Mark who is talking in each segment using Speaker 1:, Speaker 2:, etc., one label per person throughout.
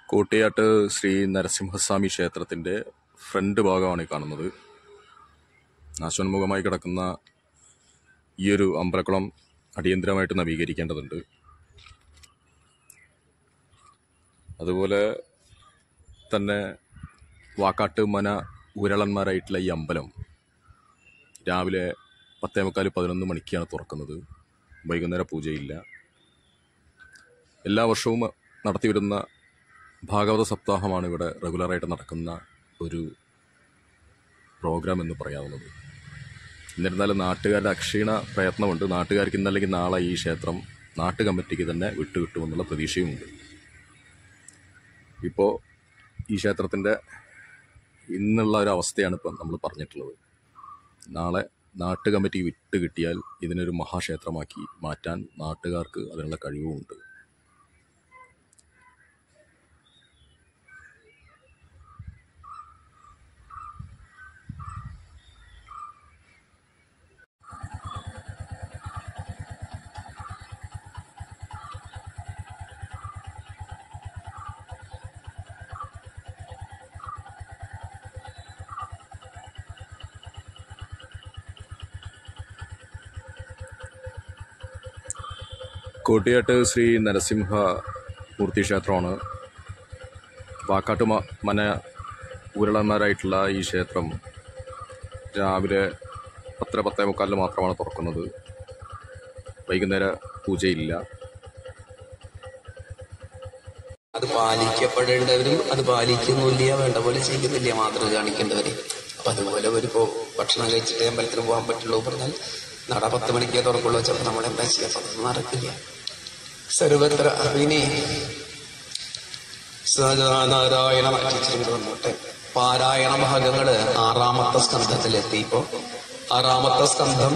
Speaker 1: കൂട്ടിയാട്ട് ശ്രീ നരസിംഹസ്വാമി ക്ഷേത്രത്തിൻ്റെ ഫ്രണ്ട് ഭാഗമാണ് ഈ കാണുന്നത് നാശോന്മുഖമായി കിടക്കുന്ന ഈ ഒരു അമ്പലക്കുളം അടിയന്തരമായിട്ട് നവീകരിക്കേണ്ടതുണ്ട് അതുപോലെ തന്നെ വാക്കാട്ട് മന ഉരളന്മാരായിട്ടുള്ള ഈ അമ്പലം രാവിലെ പത്തേ മുക്കാൽ പതിനൊന്ന് മണിക്കാണ് തുറക്കുന്നത് വൈകുന്നേര പൂജയില്ല എല്ലാ വർഷവും നടത്തിവരുന്ന ഭാഗവത സപ്താഹമാണ് ഇവിടെ റെഗുലറായിട്ട് നടക്കുന്ന ഒരു പ്രോഗ്രാം എന്ന് പറയാവുന്നത് എന്നിരുന്നാലും നാട്ടുകാരുടെ അക്ഷീണ പ്രയത്നമുണ്ട് നാട്ടുകാർക്ക് ഇന്നല്ലെങ്കിൽ നാളെ ഈ ക്ഷേത്രം നാട്ടു കമ്മിറ്റിക്ക് തന്നെ വിട്ടുകിട്ടുമെന്നുള്ള പ്രതീക്ഷയുമുണ്ട് ഇപ്പോൾ ഈ ക്ഷേത്രത്തിൻ്റെ ഇന്നുള്ള ഒരു അവസ്ഥയാണ് ഇപ്പം നമ്മൾ പറഞ്ഞിട്ടുള്ളത് നാളെ നാട്ടു കമ്മിറ്റി വിട്ട് കിട്ടിയാൽ ഇതിനൊരു മഹാക്ഷേത്രമാക്കി മാറ്റാൻ നാട്ടുകാർക്ക് അതിനുള്ള കഴിവുമുണ്ട് കോട്ടിയാട്ട് ശ്രീ നരസിംഹ മൂർത്തി ക്ഷേത്രമാണ് വാക്കാട്ട് മ- മന ഉരുളന്മാരായിട്ടുള്ള ഈ ക്ഷേത്രം രാവിലെ പത്തര പത്തേ മുക്കാലിന് മാത്രമാണ് തുറക്കുന്നത് വൈകുന്നേര പൂജയില്ല
Speaker 2: അത് പാലിക്കപ്പെടേണ്ടവരും അത് പാലിക്കുന്നില്ല വേണ്ട പോലെ ചെയ്യുന്നില്ല മാതൃക കാണിക്കേണ്ടവര് അപ്പൊ അതുപോലെ ഒരുപ്പോ ഭക്ഷണം കഴിച്ചിട്ട് അമ്പലത്തിൽ പോകാൻ പറ്റുള്ളൂ പറഞ്ഞാൽ നട പത്ത് മണിക്കേ തുറക്കുള്ളൂ വെച്ചപ്പോ നമ്മൾ എന്താ ചെയ്യാ അപ്പൊ അതൊന്നും നടക്കില്ല സർവത്ര അറിവിനെ സദാനാരായണ ടീച്ചർ വന്നോട്ടെ പാരായണ ഭാഗങ്ങള് ആറാമത്തെ സ്കന്ധത്തിലെത്തി ഇപ്പോ ആറാമത്തെ സ്കന്ധം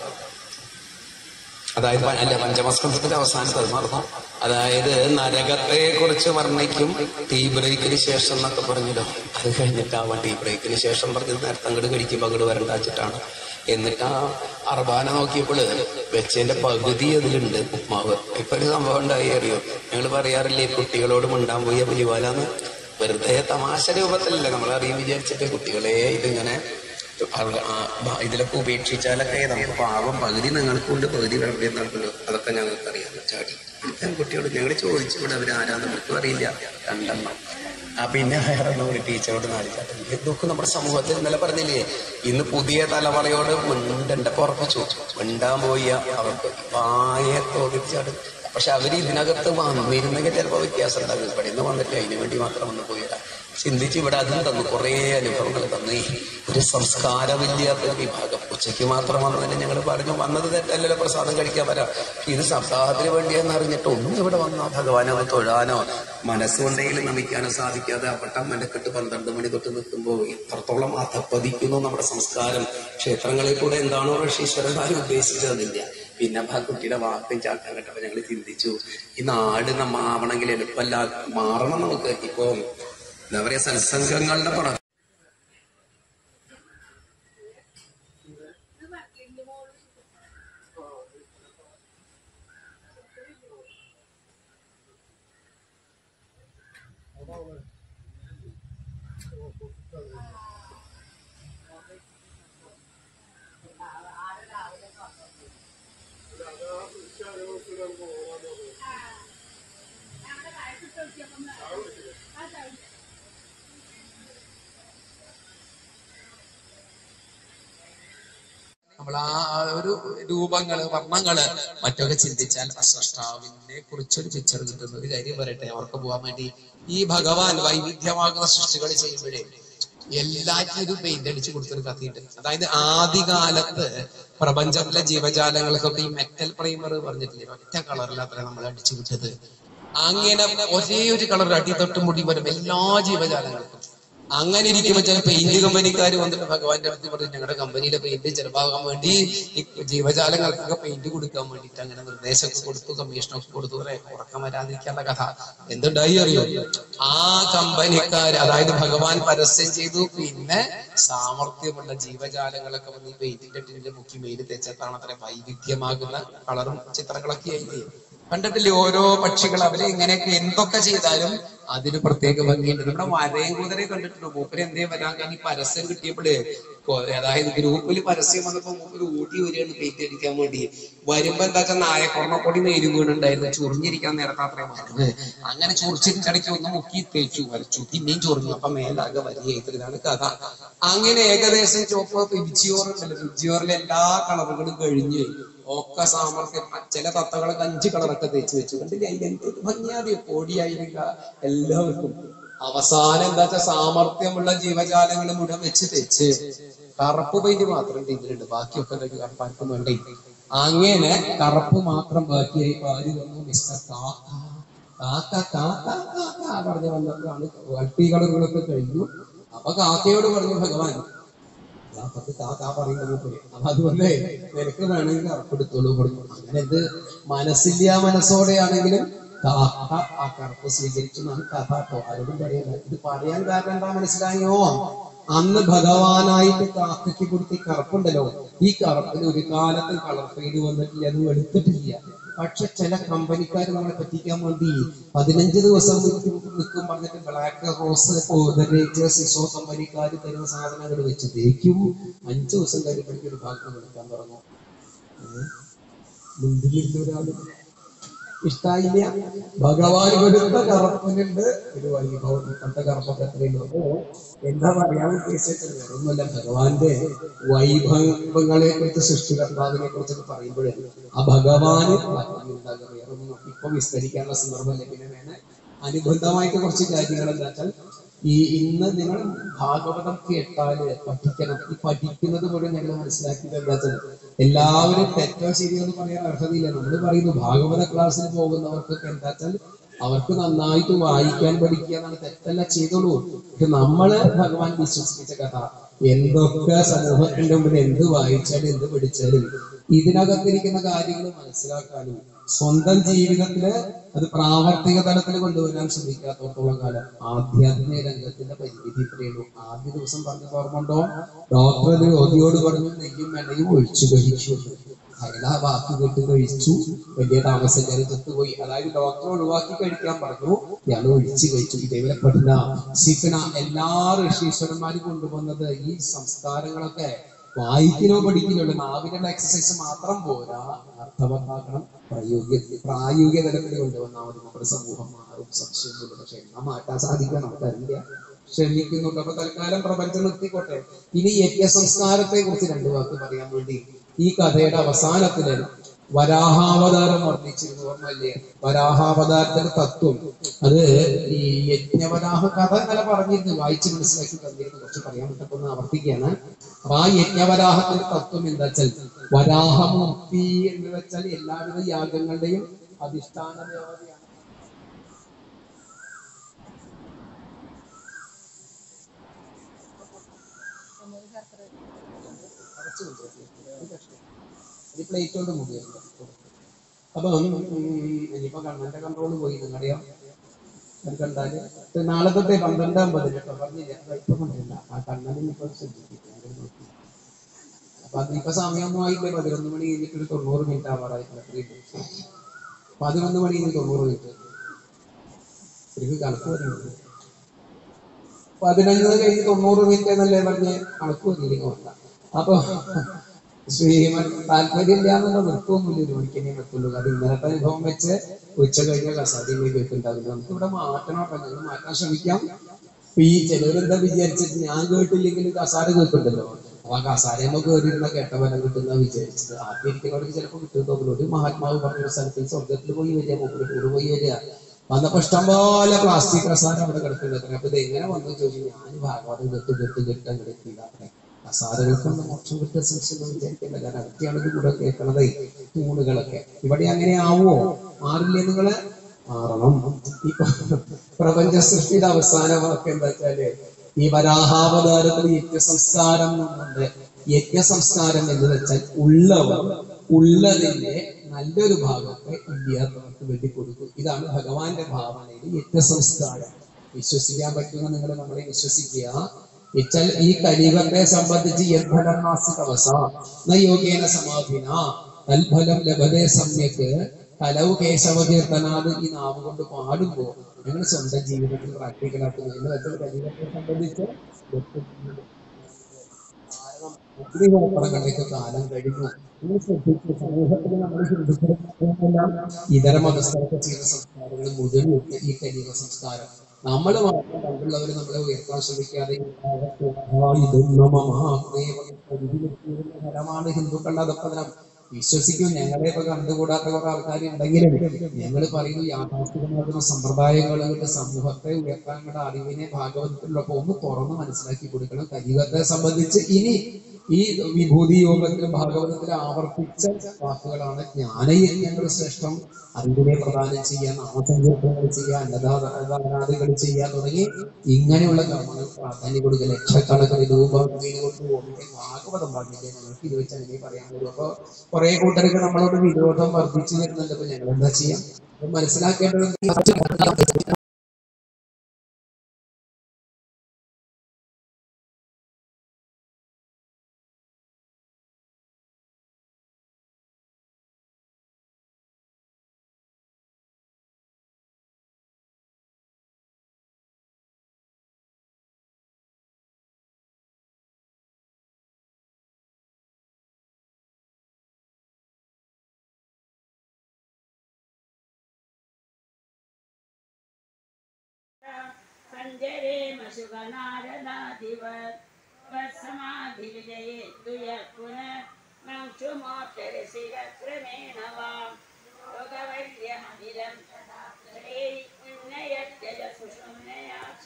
Speaker 2: അതായത് പ- അല്ല പഞ്ചമസ്കന്ധത്തിന്റെ അവസാനത്തെ അത് മറന്നു അതായത് നരകത്തെ കുറിച്ച് വർണ്ണിക്കും ടീ ബ്രേക്കിന് ശേഷം എന്നൊക്കെ പറഞ്ഞല്ലോ അത് കഴിഞ്ഞിട്ടാവാം ടീ ബ്രേക്കിന് ശേഷം പറഞ്ഞത് നേരത്തെ അങ്ങോട്ട് കടിക്കുമ്പോൾ അങ്ങോട്ട് വരണ്ട വെച്ചിട്ടാണ് എന്നിട്ട് ആ അർബാന നോക്കിയപ്പോൾ വെച്ചതിന്റെ പകുതി അതിലുണ്ട് ഉപ്മാവ് ഇപ്പൊ ഒരു സംഭവം ഉണ്ടായി അറിയോ ഞങ്ങൾ പറയാറില്ലേ കുട്ടികളോട് മിണ്ടാൻ പോയ പുലിവാലാന്ന് വെറുതെ തമാശ രൂപത്തിലല്ല നമ്മൾ അറിയും വിചാരിച്ചിട്ട് കുട്ടികളെ ഇതിങ്ങനെ അവ- ആ ബ- ഇതിലൊക്കെ ഉപേക്ഷിച്ചാലൊക്കെ നമുക്ക് പാവം പകുതി നിങ്ങൾക്കുണ്ട് പകുതി വെറുതെ നടക്കുമല്ലോ അതൊക്കെ ഞങ്ങൾക്ക് അറിയാം ചാടി ഇത്തരം കുട്ടിയോട് ഞങ്ങൾ ചോദിച്ചു ഇവിടെ അവർ ആരാന്ന് നമുക്കും അറിയില്ല രണ്ടെണ്ണം ആ പിന്നെ വേറെ ഒരു ടീച്ചറോട് നാലിച്ചാട്ടം ഇതൊക്കെ നമ്മുടെ സമൂഹത്തിൽ ഇന്നലെ പറഞ്ഞില്ലേ ഇന്ന് പുതിയ തലമുറയോട് മിണ്ടണ്ട ഉറപ്പിച്ചു മിണ്ടാൻ പോയി അവർക്ക് പായ തോന്നിച്ചാടും പക്ഷെ അവർ ഇതിനകത്ത് വന്നിരുന്നെങ്കിൽ ചിലപ്പോൾ വ്യത്യാസം ഉണ്ടാകും ഇവിടെ നിന്ന് വന്നിട്ടില്ല അതിനു വേണ്ടി മാത്രം വന്ന് പോയതാ ചിന്തിച്ച് ഇവിടെ അതും തന്നു കുറേ അനുഭവങ്ങൾ തന്നു ഈ ഒരു സംസ്കാരമില്ലാത്ത ഒരു വിഭാഗം ഉച്ചയ്ക്ക് മാത്രം വന്നതിന് ഞങ്ങൾ പറഞ്ഞു വന്നത് തെറ്റല്ലല്ലോ പ്രസാദം കഴിക്കാൻ വരാം ഇത് സപ്താഹത്തിന് വേണ്ടിയെന്ന് അറിഞ്ഞിട്ട് ഒന്നും ഇവിടെ വന്നോ ഭഗവാനെ ഒന്ന് തൊഴാനോ മനസ്സുകൊണ്ടെങ്കിലും നമിക്കാനോ സാധിക്കാതെ അപ്പട്ടം മെനക്കെട്ട് പന്ത്രണ്ട് മണി തൊട്ട് നിൽക്കുമ്പോൾ ഇത്രത്തോളം അധപ്പതിക്കുന്നു നമ്മുടെ സംസ്കാരം ക്ഷേത്രങ്ങളിൽ കൂടെ എന്താണോ ഋഷീശ്വരന്മാർ ഉദ്ദേശിച്ചതില്ല പിന്നെ ആ കുട്ടിയുടെ വാക്കും ചാക്കാൻ കേട്ടപ്പോൾ ഞങ്ങൾ ചിന്തിച്ചു ഈ നാട് നമ്മ ആവണമെങ്കിൽ എളുപ്പമല്ല മാറണം നമുക്ക് ഇപ്പോ എന്താ പറയാ സത്സംഗങ്ങളുടെ പടം നമ്മൾ ആ ആ ഒരു രൂപങ്ങള് വർണ്ണങ്ങള് മറ്റൊക്കെ ചിന്തിച്ചാൽ ആ സൃഷ്ടാവിനെ കുറിച്ചൊരു പിക്ചർ കിട്ടുന്ന ഒരു കാര്യം പറയട്ടെ അവർക്ക് പോകാൻ വേണ്ടി ഈ ഭഗവാൻ വൈവിധ്യമാകുന്ന സൃഷ്ടികൾ ചെയ്യുമ്പോഴേ എല്ലാറ്റിനും ഒരു പെയിന്റ് അടിച്ചു കൊടുത്തൊരു കഥയുണ്ട് അതായത് ആദ്യകാലത്ത് പ്രപഞ്ചത്തിലെ ജീവജാലങ്ങൾക്കൊക്കെ ഈ മെറ്റൽ പ്രൈമർ പറഞ്ഞിട്ടില്ലേ ഒറ്റ കളറിലത്ര നമ്മൾ അടിച്ചു വിട്ടത് അങ്ങനെ ഒരേ ഒരു കളർ അടി തൊട്ട് മുടി വരും എല്ലാ ജീവജാലങ്ങൾക്കും അങ്ങനെ ഇരിക്കുമ്പോൾ ചില പെയിന്റ് കമ്പനിക്കാർ വന്നിട്ട് ഭഗവാന്റെ അടുത്ത് പറഞ്ഞു ഞങ്ങളുടെ കമ്പനിയിലെ പെയിന്റ് ചെലവാകാൻ വേണ്ടി ഈ ജീവജാലങ്ങൾക്കൊക്കെ പെയിന്റ് കൊടുക്കാൻ വേണ്ടിയിട്ട് അങ്ങനെ നിർദ്ദേശമൊക്കെ കൊടുത്തു കമ്മീഷനൊക്കെ കൊടുത്തു കുറെ ഉറക്കം വരാതിരിക്കാനുള്ള കഥ എന്തുണ്ടായി അറിയോ ആ കമ്പനിക്കാർ അതായത് ഭഗവാൻ പരസ്യം ചെയ്തു പിന്നെ സാമർഥ്യമുള്ള ജീവജാലങ്ങളൊക്കെ വന്ന് ഈ പെയിന്റിന്റെ ടിന്നിന്റെ മുക്കി മെയിൽ തെച്ചത്താണ് അത്ര വൈവിധ്യമാകുന്ന കളറും ചിത്രങ്ങളൊക്കെ ആയില്ലേ കണ്ടിട്ടില്ലേ ഓരോ പക്ഷികൾ അവര് ഇങ്ങനെയൊക്കെ എന്തൊക്കെ ചെയ്താലും അതിന് പ്രത്യേക ഭംഗിയുണ്ട് നമ്മുടെ വരയും കുതിരയെ കണ്ടിട്ടുണ്ട് മൂപ്പര് എന്തേ വരാൻ കാരണം ഈ പരസ്യം കിട്ടിയപ്പോഴേ കൊ- അതായത് ഗ്രൂപ്പിൽ പരസ്യം വന്നപ്പോ മൂപ്പര് ഓടി വരികയാണ് പെയിന്റ് അടിക്കാൻ വേണ്ടി വരുമ്പോ എന്താ വെച്ചാൽ നായക്കൊറണപ്പൊടി നേരും വീണുണ്ടായിരുന്നു ചൊറിഞ്ഞിരിക്കാൻ നേരത്തെ അത്രയും മാറുന്നത് അങ്ങനെ ചൊറിച്ചിടയ്ക്ക് ഒന്ന് മുക്കി തേച്ചു വരച്ചു പിന്നെയും ചൊറിഞ്ഞു അപ്പൊ മേലാകെ വലിയ ഇതാണ് കഥ അങ്ങനെ ഏകദേശം ചോപ്പ് പിബിച്ചിയോർ ഉണ്ടല്ലോ പിബിച്ചിയോറിലെ എല്ലാ കളറുകളും കഴിഞ്ഞ് ഒക്കെ സാമർത്ഥ്യം ചില തത്തകളൊക്കെ അഞ്ച് കളറൊക്കെ തേച്ച് വെച്ചു കണ്ടില്ലേ അതിൽ എന്ത് ഭംഗിയാതെ കോടിയായിരിക്ക എല്ലാവർക്കും അവസാനം എന്താ വെച്ചാൽ സാമർത്ഥ്യമുള്ള ജീവജാലങ്ങൾ മുഴുവൻ വെച്ച് തേച്ച് കറുപ്പ് പെയിന്റ് മാത്രം ഇതിലുണ്ട് ബാക്കിയൊക്കെ കഴിഞ്ഞ് കറുപ്പാർക്കും വേണ്ടേ അങ്ങനെ കറുപ്പ് മാത്രം ബാക്കിയായി ആര് വന്നു മിസ്റ്റർ കാക്ക കാക്ക കാക്ക കാക്ക പറഞ്ഞു വന്നപ്പോഴാണ് മൾട്ടി കളറുകളൊക്കെ കഴിഞ്ഞു അപ്പൊ കാക്കയോട് പറഞ്ഞു ഭഗവാൻ കാക്കത്ത് കാക്ക പറയുന്നത് പോലെ അപ്പൊ അതുകൊണ്ട് നിനക്ക് വേണമെങ്കിൽ കറുപ്പെടുത്തോളൂ കൊടുക്കും അങ്ങനെ എന്ത് മനസ്സില്ല മനസ്സോടെയാണെങ്കിലും കാക്ക ആ കറുപ്പ് സ്വീകരിച്ചു എന്നാണ് കഥ കേട്ടോ ആരോടും പറയണ്ട ഇത് പറയാൻ കാരണം എന്താ മനസ്സിലായോ അന്ന് ഭഗവാനായിട്ട് കാക്കയ്ക്ക് കൊടുത്ത ഈ കറുപ്പുണ്ടല്ലോ ഈ കറുപ്പിന് ഒരു കാലത്ത് കളർ ഫെയ്ഡ് വന്നിട്ടില്ല അത് എടുത്തിട്ടില്ല പക്ഷെ ചില കമ്പനിക്കാർ നമ്മളെ പറ്റിക്കാൻ വേണ്ടി പതിനഞ്ച് ദിവസം നിൽക്കും നിൽക്കും പറഞ്ഞിട്ട് ബ്ലാക്ക് റോസ് സിസോ കമ്പനിക്കാർ തരുന്ന സാധനങ്ങൾ വെച്ച് തേക്കും അഞ്ചു ദിവസം കഴിയുമ്പോഴേക്കും ഒരു ഭാഗത്ത് എടുക്കാൻ തുടങ്ങും മുന്തിരിരുന്ന ഒരാള് ഇഷ്ടായില്ല ഭഗവാൻ കൊടുത്ത കറുപ്പനുണ്ട് ഒരു വൈഭവം ഇപ്പോഴത്തെ കറുപ്പൊക്കെ എത്രയുണ്ടോ എന്താ പറയാൻ ഉദ്ദേശിച്ചത് വേറൊന്നുമല്ല ഭഗവാന്റെ വൈഭവങ്ങളെ കുറിച്ച് സൃഷ്ടികർത്താവിനെ കുറിച്ചൊക്കെ പറയുമ്പോഴേ ആ ഭഗവാന് ഉണ്ടാകുക വേറൊന്നും ഇപ്പൊ വിസ്തരിക്കാനുള്ള സന്ദർഭമല്ല പിന്നെ വേണേ അനുബന്ധമായിട്ട് കുറച്ച് കാര്യങ്ങൾ എന്താ വെച്ചാൽ ഈ ഇന്ന് നിങ്ങൾ ഭാഗവതം കേട്ടാല് പഠിക്കണം ഈ പഠിക്കുന്നത് മുഴുവൻ ഞങ്ങൾ മനസ്സിലാക്കിയത് എന്താ വെച്ചാൽ എല്ലാവരും തെറ്റോ ശരിയോ എന്ന് പറയാൻ അർഹതയില്ല നമ്മൾ പറയുന്നു ഭാഗവത ക്ലാസ്സിൽ പോകുന്നവർക്കൊക്കെ എന്താ വെച്ചാൽ അവർക്ക് നന്നായിട്ട് വായിക്കാൻ പഠിക്കുക എന്നാണ് തെറ്റല്ല ചെയ്തോളൂ പക്ഷെ നമ്മള് ഭഗവാൻ വിശ്വസിപ്പിച്ച കഥ എന്തൊക്കെ സമൂഹത്തിന്റെ മുമ്പിൽ എന്ത് വായിച്ചാലും എന്ത് പഠിച്ചാലും ഇതിനകത്തിരിക്കുന്ന കാര്യങ്ങൾ മനസ്സിലാക്കാനും സ്വന്തം ജീവിതത്തില് അത് പ്രാവർത്തിക തലത്തിൽ കൊണ്ടുവരാൻ ശ്രമിക്കാത്തോളം കാലം ആധ്യാത്മിക രംഗത്തിന്റെ പരിമിതി ഇത്രയുള്ളൂ ആദ്യ ദിവസം പറഞ്ഞ ഓർമ്മണ്ടോ ഡോക്ടർ ഒരു രോഗിയോട് പറഞ്ഞു നെയ്യും എണ്ണയും ഒഴിച്ചു കഴിച്ചു അയാൾ ആ വാക്ക് കേട്ട് കഴിച്ചു വലിയ താമസക്കാരെ ചത്തുപോയി അതായത് ഡോക്ടർ ഒഴിവാക്കി കഴിക്കാൻ പറഞ്ഞു ഇയാൾ ഒഴിച്ചു കഴിച്ചു ഇതേപോലെ പഠന സിക്കണ എല്ലാ ഋഷീശ്വരന്മാരും കൊണ്ടുവന്നത് ഈ സംസ്കാരങ്ങളൊക്കെ വായിക്കലോ പഠിക്കലോ ഉള്ള നാവിനുള്ള എക്സസൈസ് മാത്രം പോരാ അർത്ഥവത്താക്കണം പ്രായോഗിക പ്രായോഗിക തലത്തിൽ കൊണ്ടുവന്നാൽ മതി നമ്മുടെ സമൂഹം മാറും സംശയമൊന്നുമില്ല പക്ഷെ എന്നാ മാറ്റാൻ സാധിക്കുക നമുക്കറിയില്ല ശ്രമിക്കുന്നുണ്ട് അപ്പൊ തൽക്കാലം പ്രപഞ്ചം നിർത്തിക്കോട്ടെ ഇനി യജ്ഞ സംസ്കാരത്തെ കുറിച്ച് രണ്ടു വാക്ക് പറയാൻ വേണ്ടി ഈ കഥയുടെ അവസാനത്തില് വരാഹാവതാരം വർണ്ണിച്ചിരുന്നു ഓർമ്മല്ലേ വരാഹാവതാരത്തിന്റെ തത്വം അത് ഈ യജ്ഞവരാഹ കഥ ഇന്നലെ പറഞ്ഞിരുന്നു വായിച്ച് മനസ്സിലാക്കി തന്നിരുന്നു കുറച്ച് പറയാൻ പറ്റപ്പോ ഒന്ന് ആവർത്തിക്കുകയാണ് അപ്പൊ ആ യജ്ഞവരാഹത്തിന്റെ തത്വം എന്താ വെച്ചാൽ വരാഹമൂർത്തി എന്ന് വെച്ചാൽ എല്ലാവിധ യാഗങ്ങളുടെയും അധിഷ്ഠാന ദേവതയാണ് അടച്ചു കൊണ്ടുവരും. ഈ പ്ലേറ്റ് കൊണ്ട് മുടിയുണ്ട് അപ്പം ഉം, ഇനിയിപ്പോ കണ്ണന്റെ കൺട്രോൾ പോയി നിങ്ങളുടെയോ അത് കണ്ടാല് ഇത് നാളെ തൊട്ടേ പന്ത്രണ്ട് അമ്പതിന് കേട്ടോ പറഞ്ഞില്ല ഇപ്പൊ കൊണ്ടില്ല ആ കണ്ണനും ഇപ്പൊ ശ്രദ്ധിക്കും അത് നോക്കി. അപ്പൊ അതിനിപ്പോ സമയമൊന്നും ആയില്ലേ പതിനൊന്ന് മണി കഴിഞ്ഞിട്ട് ഒരു തൊണ്ണൂറ് മിനിറ്റ് ആവാറായിട്ടില്ല അത്രയും പതിനൊന്ന് മണി കഴിഞ്ഞ് തൊണ്ണൂറ് മിനിറ്റ് ശരിക്കും കണക്ക് പറയുന്നത് പതിനൊന്ന് കഴിഞ്ഞ് തൊണ്ണൂറ് മിനിറ്റ് എന്നല്ലേ പറഞ്ഞ് കണക്ക് വരില്ലെങ്കിൽ ഓർക്കാം അപ്പൊ ശ്രീമൻ താല്പര്യമില്ല എന്നുള്ള നൃത്തമൊന്നുമില്ല ഒരു മണിക്കനെ നിർത്തുള്ളൂ അത് ഇന്നലത്തെ അനുഭവം വെച്ച് ഉച്ച കഴിഞ്ഞ കസാദിയിൽ കേൾക്കുന്നുണ്ടാവില്ല നമുക്ക് ഇവിടെ മാറ്റണം കേട്ടോ ഞങ്ങൾ മാറ്റാൻ ശ്രമിക്കാം ഇപ്പൊ ഈ ചിലവരെന്താ വിചാരിച്ചിട്ട് ഞാൻ കേട്ടില്ലെങ്കിൽ കസാര കേൾക്കുന്നുണ്ടല്ലോ അപ്പൊ ആ കസാരയുമ്പോ കയറിയിരുന്ന കേട്ട ഫലം കിട്ടുന്ന വിചാരിച്ചത് ആദ്യം ഇരിക്കുന്നവർക്ക് ചിലപ്പോൾ കിട്ടും തോന്നുന്നു ഒരു മഹാത്മാവ് പറഞ്ഞ സ്ഥലത്ത് സ്വർഗത്തിൽ പോയി വരിക മൂപ്പര് ടൂർ പോയി വരിക വന്നപ്പോ ഇഷ്ടംപോലെ പ്ലാസ്റ്റിക് കസാര അവിടെ കിടക്കുന്നുണ്ട് അപ്പൊ ഇത് എങ്ങനെ വന്നു ചോദിച്ചു ഞാൻ ഭാഗവതം കെട്ട് കെട്ട് കെട്ട് അങ്ങോട്ട് എത്തിയില്ല കസാരകൾക്കൊന്നും മോക്ഷം കിട്ടിയ സംശയം വിചാരിക്കില്ല കാരണം അതൊക്കെയാണ് ഇത് കൂടെ കേൾക്കണത് തൂണുകളൊക്കെ ഇവിടെ അങ്ങനെ ആവോ മാറില്ലേ നിങ്ങള് മാറണം ഈ പ്രപഞ്ച സൃഷ്ടിയുടെ അവസാന വാക്ക് എന്താ വെച്ചാല് ഈ വരാഹാവതാരത്തിൽ യജ്ഞസംസ്കാരം എന്നുണ്ട് യജ്ഞസംസ്കാരം എന്ന് വെച്ചാൽ ഉള്ളവർ ഉള്ളതിന്റെ നല്ലൊരു ഭാഗത്തെ ഇല്ലാത്തവർക്ക് വേണ്ടി കൊടുക്കും ഇതാണ് ഭഗവാന്റെ ഭാവനയിൽ യജ്ഞസംസ്കാരം വിശ്വസിക്കാൻ പറ്റുന്ന നിങ്ങൾ നമ്മളെ വിശ്വസിക്കുക വെച്ചാൽ ഈ കലികത്തെ സംബന്ധിച്ച് യദ്ഫലം നാസ്തി തപസ ന യോഗേന സമാധിന തൽഫലം ലഭതേ സമ്യക്ക് കലവ് കേശവ കീർത്തനാത് ഈ നാവ് കൊണ്ട് പാടുമ്പോൾ ഞങ്ങൾ സ്വന്തം ജീവിതത്തിൽ പ്രാക്ടിക്കലാക്കുന്നു എന്ന് വെച്ചാൽ കലികത്തെ സംബന്ധിച്ച് ൊക്കെ കാലം കഴിഞ്ഞു നിങ്ങൾ ശ്രദ്ധിച്ചു സമൂഹത്തിൽ നമ്മൾ ശ്രദ്ധിച്ചിരുന്നതെല്ലാം ഇതര മതസ്ഥർക്ക് ചെയ്യുന്ന സംസ്കാരങ്ങൾ മുഴുവൻ ഈ കലിക സംസ്കാരം നമ്മൾ മാത്രം പണ്ടുള്ളവർ നമ്മളെ ഉയർത്താൻ ശ്രമിക്കാതെ ഇതൊന്നും ഫലമാണ് ഹിന്ദുക്കളുടെ അധപ്പതനം വിശ്വസിക്കും ഞങ്ങളെയൊക്കെ കണ്ടുകൂടാത്ത കുറെ ആൾക്കാർ ഉണ്ടെങ്കിലും ഞങ്ങൾ പറയുന്നു യാഥാസ്ഥികമാകുന്ന സമ്പ്രദായങ്ങൾ കൊണ്ട് സമൂഹത്തെ ഉയർത്താൻ കൂടെ അറിവിനെ ഭാഗവതത്തിലൊക്കെ ഒന്ന് തുറന്ന് മനസ്സിലാക്കി കൊടുക്കണം കലിയുഗത്തെ സംബന്ധിച്ച് ഇനി ഈ വിഭൂതി യോഗത്തിലും ഭാഗവതത്തിലും ആവർത്തിച്ച വാക്കുകളാണ് ജ്ഞാനയജ്ഞങ്ങൾ ശ്രേഷ്ഠം അറിവിനെ പ്രദാനം ചെയ്യാൻ നാമസങ്കീർത്തനങ്ങൾ ചെയ്യാൻ അന്നദാനാദികൾ ചെയ്യാൻ തുടങ്ങി ഇങ്ങനെയുള്ള കർമ്മങ്ങൾ പ്രാധാന്യം കൊടുക്കുക ലക്ഷക്കണക്കിന് രൂപ കൊണ്ട് ഓടിക്കാൻ ഭാഗവതം പാടില്ല ഞങ്ങൾക്ക് ഇത് വെച്ച് അങ്ങനെ പറയാൻ പറ്റും അപ്പൊ കുറെ കൂട്ടർക്ക് നമ്മളോട് വിരോധം വർദ്ധിച്ചു വരുന്നുണ്ട് അപ്പൊ ഞങ്ങൾ എന്താ ചെയ്യാം അപ്പൊ മനസ്സിലാക്കേണ്ടത്
Speaker 3: സഞ്ചരേമ ശുഭനാരദാധിപത് സമാധിവിജയേ തുയർ പുനഃ മംക്ഷുമോത്തരശിരക്രമേണ വാം ലോകവര്യമിരം ഉന്നയത്യജ സുഷുമ്നയാശ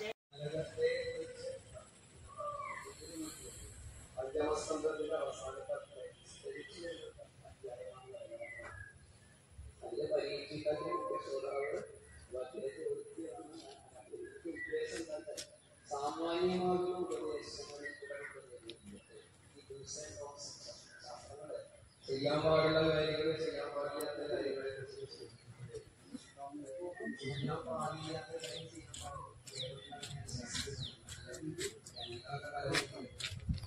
Speaker 2: സാമാന്യമാകുന്ന ചെയ്യാൻ പാടുള്ള കാര്യങ്ങൾ ചെയ്യാൻ പാടില്ലാത്ത കാര്യങ്ങളെ കുറിച്ച് ചെയ്യാൻ പാടില്ലാത്ത കാര്യം ചെയ്യാൻ പാടില്ല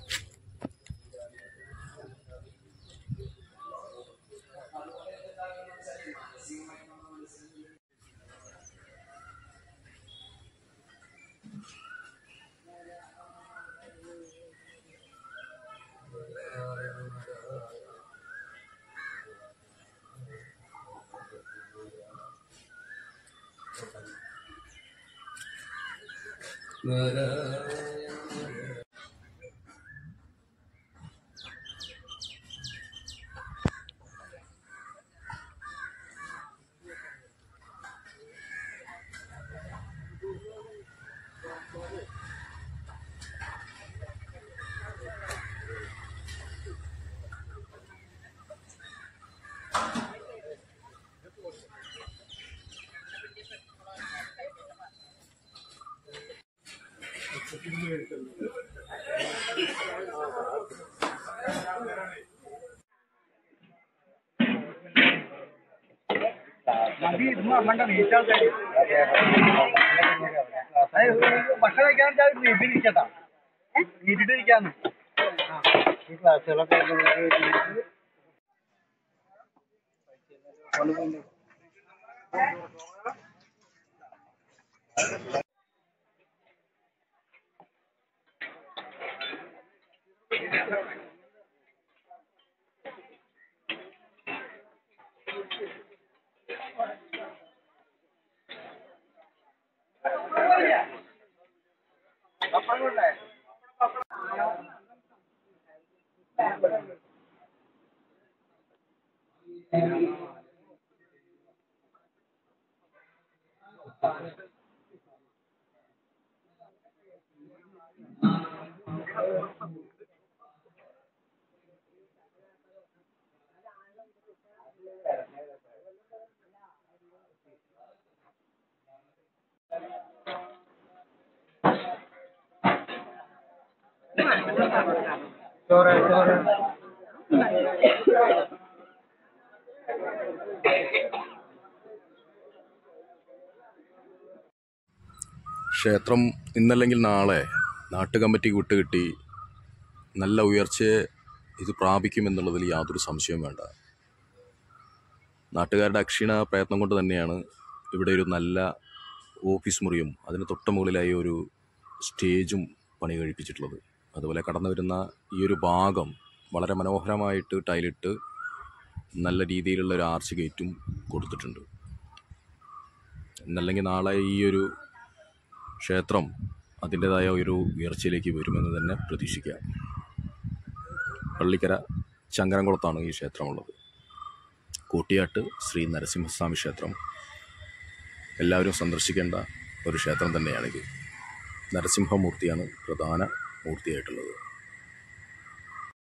Speaker 4: ഭക്ഷണം കഴിക്കാൻ നീട്ടിരിക്കട്ടാ നീട്ടിട്ടിരിക്കാന്ന് ഈ ക്ലാസ്സുകളൊക്കെ നമുക്ക് ചോറ് ചോറ്
Speaker 1: ക്ഷേത്രം ഇന്നല്ലെങ്കിൽ നാളെ നാട്ടു കമ്മിറ്റിക്ക് വിട്ടുകിട്ടി നല്ല ഉയർച്ചയെ ഇത് പ്രാപിക്കുമെന്നുള്ളതിൽ യാതൊരു സംശയവും വേണ്ട നാട്ടുകാരുടെ അക്ഷീണ പ്രയത്നം കൊണ്ട് തന്നെയാണ് ഇവിടെ ഒരു നല്ല ഓഫീസ് മുറിയും അതിന് തൊട്ട് മുകളിലായി ഒരു സ്റ്റേജും പണി കഴിപ്പിച്ചിട്ടുള്ളത് അതുപോലെ കടന്നു വരുന്ന ഈ ഒരു ഭാഗം വളരെ മനോഹരമായിട്ട് ടൈലിട്ട് നല്ല രീതിയിലുള്ള ഒരു ആർച്ച് ഗേറ്റും കൊടുത്തിട്ടുണ്ട് എന്നല്ലെങ്കിൽ നാളെ ഈ ഒരു ക്ഷേത്രം അതിൻ്റെതായ ഒരു ഉയർച്ചയിലേക്ക് വരുമെന്ന് തന്നെ പ്രതീക്ഷിക്കാം പള്ളിക്കര ചങ്കരംകുളത്താണ് ഈ ക്ഷേത്രമുള്ളത് കൂട്ടിയാട്ട് ശ്രീ നരസിംഹസ്വാമി ക്ഷേത്രം എല്ലാവരും സന്ദർശിക്കേണ്ട ഒരു ക്ഷേത്രം തന്നെയാണിത് നരസിംഹമൂർത്തിയാണ് പ്രധാന മൂർത്തിയായിട്ടുള്ളത്